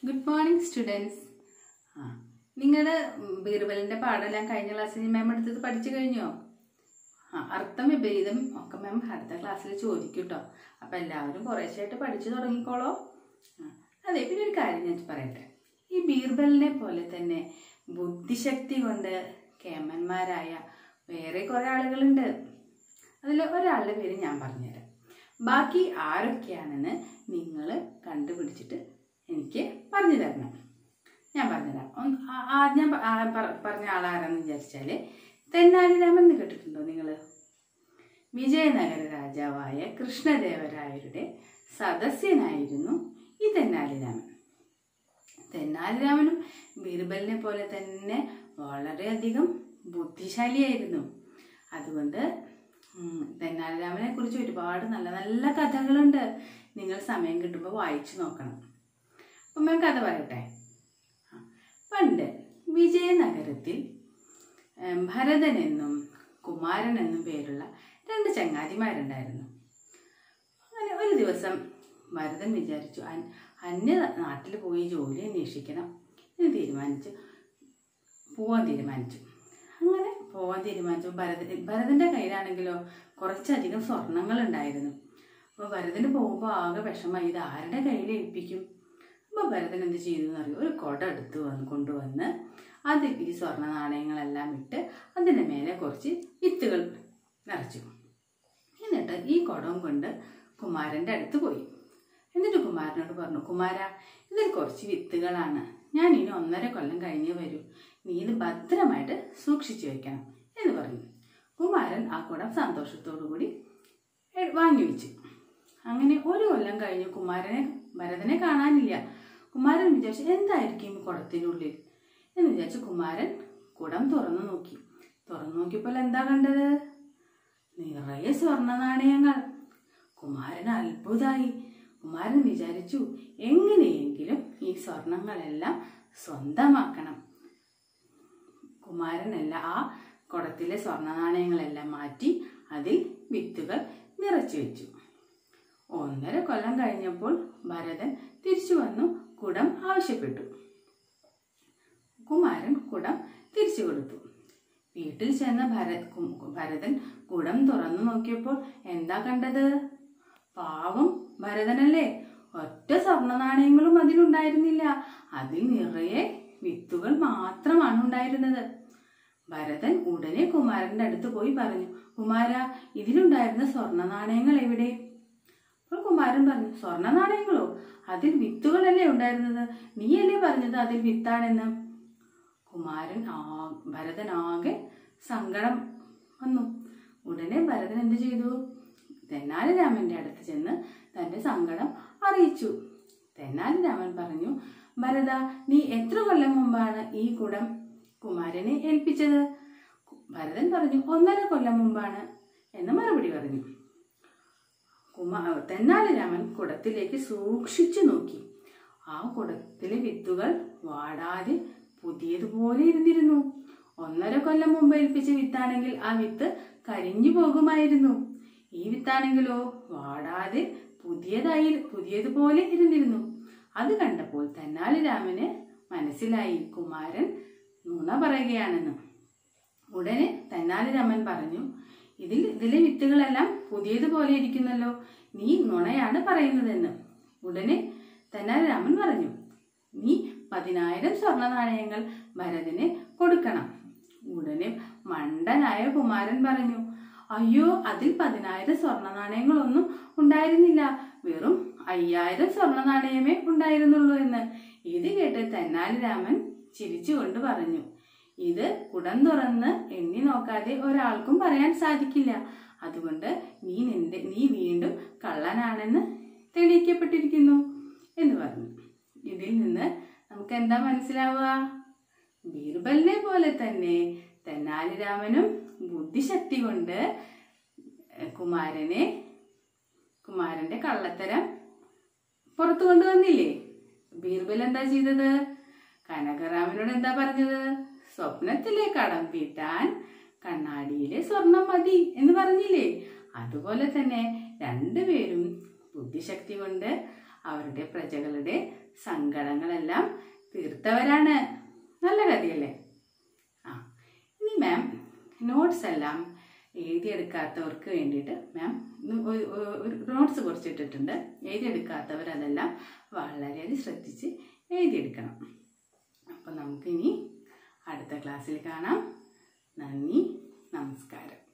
good morning students ആ നിങ്ങളുടെ ബീർബലിൻ്റെ പാടെല്ലാം കഴിഞ്ഞ ക്ലാസ്സിൽ മാം എടുത്തത് പഠിച്ചു കഴിഞ്ഞോ ആ അർത്ഥം വിപരീതം ഒക്കെ മാം അടുത്ത ക്ലാസ്സിൽ ചോദിക്കും കേട്ടോ അപ്പം എല്ലാവരും കുറേശ്ശായിട്ട് പഠിച്ചു തുടങ്ങിക്കോളോ ആ, അതെ പിന്നെ ഒരു കാര്യം ഞാൻ പറയട്ടെ ഈ ബീർബലിനെ പോലെ തന്നെ ബുദ്ധിശക്തി കൊണ്ട് കേമന്മാരായ വേറെ കുറേ ആളുകളുണ്ട് അതിൽ ഒരാളുടെ പേര് ഞാൻ പറഞ്ഞുതരാം ബാക്കി ആരൊക്കെയാണെന്ന് നിങ്ങൾ കണ്ടുപിടിച്ചിട്ട് എനിക്ക് പറഞ്ഞു തരണം ഞാൻ പറഞ്ഞുതരാം ഒന്ന് ആ- ആ ഞാൻ പ- ആ പറ- പറഞ്ഞ ആളാരാന്ന് വിചാരിച്ചാൽ തെന്നാലിരാമൻ എന്ന് കേട്ടിട്ടുണ്ടോ നിങ്ങൾ വിജയനഗര രാജാവായ കൃഷ്ണദേവരായരുടെ സദസ്യനായിരുന്നു ഈ തെന്നാലിരാമൻ തെന്നാലിരാമനും ബീർബലിനെ പോലെ തന്നെ വളരെയധികം ബുദ്ധിശാലിയായിരുന്നു അതുകൊണ്ട് ഉം, തെന്നാലിരാമനെ കുറിച്ച് ഒരുപാട് നല്ല നല്ല കഥകളുണ്ട് നിങ്ങൾ സമയം കിട്ടുമ്പോൾ വായിച്ചു നോക്കണം അപ്പം ഞാൻ കഥ പറയട്ടെ ആ, പണ്ട് വിജയനഗരത്തിൽ ഏം, ഭരതൻ എന്നും കുമാരൻ എന്നും പേരുള്ള രണ്ട് ചങ്ങാതിമാരുണ്ടായിരുന്നു അങ്ങനെ ഒരു ദിവസം ഭരതൻ വിചാരിച്ചു അൻ- അന്യ നാട്ടിൽ പോയി ജോലി അന്വേഷിക്കണം എന്ന് തീരുമാനിച്ചു പോവാൻ തീരുമാനിച്ചു അങ്ങനെ പോവാൻ തീരുമാനിച്ചു ഭരതൻ ഭരതൻ്റെ കയ്യിലാണെങ്കിലോ കുറച്ചധികം സ്വർണങ്ങൾ ഉണ്ടായിരുന്നു അപ്പോൾ ഭരതന് പോകുമ്പോൾ ആകെ വിഷമായി ഇത് ആരുടെ കയ്യിൽ ഏൽപ്പിക്കും അപ്പോൾ ഭരതൻ എന്ത് ചെയ്തു എന്നറിയോ ഒരു കുട എടുത്ത് വന്ന് കൊണ്ടുവന്ന് അതിൽ ഈ സ്വർണ്ണ നാണയങ്ങളെല്ലാം ഇട്ട് അതിൻ്റെ മേലെ കുറച്ച് വിത്തുകൾ നിറച്ചു എന്നിട്ട് ഈ കുടവും കൊണ്ട് കുമാരൻ്റെ അടുത്ത് പോയി എന്നിട്ട് കുമാരനോട് പറഞ്ഞു കുമാര ഇതിൽ കുറച്ച് വിത്തുകളാണ് ഞാൻ ഇനി ഒന്നര കൊല്ലം കഴിഞ്ഞേ വരൂ നീ ഇത് ഭദ്രമായിട്ട് സൂക്ഷിച്ചു വെക്കണം എന്ന് പറഞ്ഞു കുമാരൻ ആ കുടം സന്തോഷത്തോടു കൂടി എ- വാങ്ങി വെച്ചു അങ്ങനെ ഒരു കൊല്ലം കഴിഞ്ഞ് കുമാരനെ ഭരതനെ കാണാനില്ല കുമാരൻ വിചാരിച്ചു എന്തായിരിക്കും ഈ കുടത്തിനുള്ളിൽ എന്ന് വിചാരിച്ച് കുമാരൻ കുടം തുറന്നു നോക്കി തുറന്നു നോക്കിയപ്പോൾ എന്താ കണ്ടത് നിറയെ സ്വർണ്ണ നാണയങ്ങൾ കുമാരൻ അത്ഭുതമായി കുമാരൻ വിചാരിച്ചു എങ്ങനെയെങ്കിലും ഈ സ്വർണങ്ങളെല്ലാം സ്വന്തമാക്കണം കുമാരനെല്ലാം ആ കുടത്തിലെ സ്വർണ്ണ നാണയങ്ങളെല്ലാം മാറ്റി അതിൽ വിത്തുകൾ നിറച്ചു വെച്ചു ഒന്നര കൊല്ലം കഴിഞ്ഞപ്പോൾ ഭരതൻ തിരിച്ചു വന്നു കുടം ആവശ്യപ്പെട്ടു കുമാരൻ കുടം തിരിച്ചു കൊടുത്തു വീട്ടിൽ ചെന്ന ഭര കു- ഭരതൻ കുടം തുറന്നു നോക്കിയപ്പോൾ എന്താ കണ്ടത് പാവം ഭരതനല്ലേ ഒറ്റ സ്വർണ്ണ നാണയങ്ങളും അതിലുണ്ടായിരുന്നില്ല അതിൽ നിറയെ വിത്തുകൾ മാത്രമാണ് ഉണ്ടായിരുന്നത് ഭരതൻ ഉടനെ കുമാരന്റെ അടുത്ത് പോയി പറഞ്ഞു കുമാര ഇതിലുണ്ടായിരുന്ന സ്വർണ്ണ നാണയങ്ങൾ എവിടെ അപ്പോൾ കുമാരൻ പറഞ്ഞു സ്വർണ്ണ നാണയങ്ങളോ അതിൽ വിത്തുകളല്ലേ ഉണ്ടായിരുന്നത് നീയല്ലേ പറഞ്ഞത് അതിൽ വിത്താണെന്ന് കുമാരൻ ആ ഭരതൻ ആകെ സങ്കടം വന്നു ഉടനെ ഭരതൻ എന്ത് ചെയ്തു തെന്നാലിരാമന്റെ അടുത്ത് ചെന്ന് തന്റെ സങ്കടം അറിയിച്ചു തെന്നാലിരാമൻ പറഞ്ഞു ഭരത നീ എത്ര കൊല്ലം മുമ്പാണ് ഈ കുടം കുമാരനെ ഏൽപ്പിച്ചത് ഭരതൻ പറഞ്ഞു ഒന്നര കൊല്ലം മുമ്പാണ് എന്ന് മറുപടി പറഞ്ഞു കുമാ തെന്നാലിരാമൻ കുടത്തിലേക്ക് സൂക്ഷിച്ചു നോക്കി ആ കുടത്തിലെ വിത്തുകൾ വാടാതെ പുതിയതുപോലെ ഇരുന്നിരുന്നു ഒന്നര കൊല്ലം മുമ്പ് ഏൽപ്പിച്ച വിത്താണെങ്കിൽ ആ വിത്ത് കരിഞ്ഞു പോകുമായിരുന്നു ഈ വിത്താണെങ്കിലോ വാടാതെ പുതിയതായി പുതിയതുപോലെ ഇരുന്നിരുന്നു അത് കണ്ടപ്പോൾ തെന്നാലിരാമന് മനസ്സിലായി കുമാരൻ നുണ പറയുകയാണെന്ന് ഉടനെ തെന്നാലിരാമൻ പറഞ്ഞു ഇതിൽ ഇതിലെ വിത്തുകളെല്ലാം പുതിയതുപോലെ ഇരിക്കുന്നല്ലോ നീ നുണയാണ് പറയുന്നതെന്ന് ഉടനെ തെന്നാലിരാമൻ പറഞ്ഞു നീ പതിനായിരം സ്വർണ്ണ നാണയങ്ങൾ ഭരതന് കൊടുക്കണം ഉടനെ മണ്ടനായ കുമാരൻ പറഞ്ഞു അയ്യോ അതിൽ പതിനായിരം സ്വർണ്ണ നാണയങ്ങളൊന്നും ഉണ്ടായിരുന്നില്ല വെറും അയ്യായിരം സ്വർണ്ണ നാണയമേ ഉണ്ടായിരുന്നുള്ളൂ എന്ന് ഇത് കേട്ട് തെന്നാലിരാമൻ ചിരിച്ചുകൊണ്ട് പറഞ്ഞു ഇത് കുടം തുറന്ന് എണ്ണി നോക്കാതെ ഒരാൾക്കും പറയാൻ സാധിക്കില്ല അതുകൊണ്ട് നീ നിന്റെ നീ വീണ്ടും കള്ളനാണെന്ന് തെളിയിക്കപ്പെട്ടിരിക്കുന്നു എന്ന് പറഞ്ഞു ഇതിൽ നിന്ന് നമുക്ക് എന്താ മനസ്സിലാവുക ബീർബലിനെ പോലെ തന്നെ തെന്നാലിരാമനും ബുദ്ധിശക്തി കൊണ്ട് കുമാരനെ കുമാരന്റെ കള്ളത്തരം പുറത്തു കൊണ്ടുവന്നില്ലേ ബീർബൽ എന്താ ചെയ്തത് കനകറാമനോട് എന്താ പറഞ്ഞത് സ്വപ്നത്തിലെ കടം വീട്ടാൻ കണ്ണാടിയിലെ സ്വർണം മതി എന്ന് പറഞ്ഞില്ലേ അതുപോലെ തന്നെ രണ്ടുപേരും ബുദ്ധിശക്തി കൊണ്ട് അവരുടെ പ്രജകളുടെ സങ്കടങ്ങളെല്ലാം തീർത്തവരാണ് നല്ല കഥയല്ലേ ആ ഇനി മാം നോട്ട്സ് എല്ലാം എഴുതിയെടുക്കാത്തവർക്ക് വേണ്ടിയിട്ട് മാം ഒരു നോട്ട്സ് കുറച്ചിട്ടിട്ടുണ്ട് എഴുതിയെടുക്കാത്തവർ അതെല്ലാം വളരെ ശ്രദ്ധിച്ച് എഴുതിയെടുക്കണം അപ്പം നമുക്കിനി അടുത്ത ക്ലാസ്സിൽ കാണാം നന്ദി നമസ്കാരം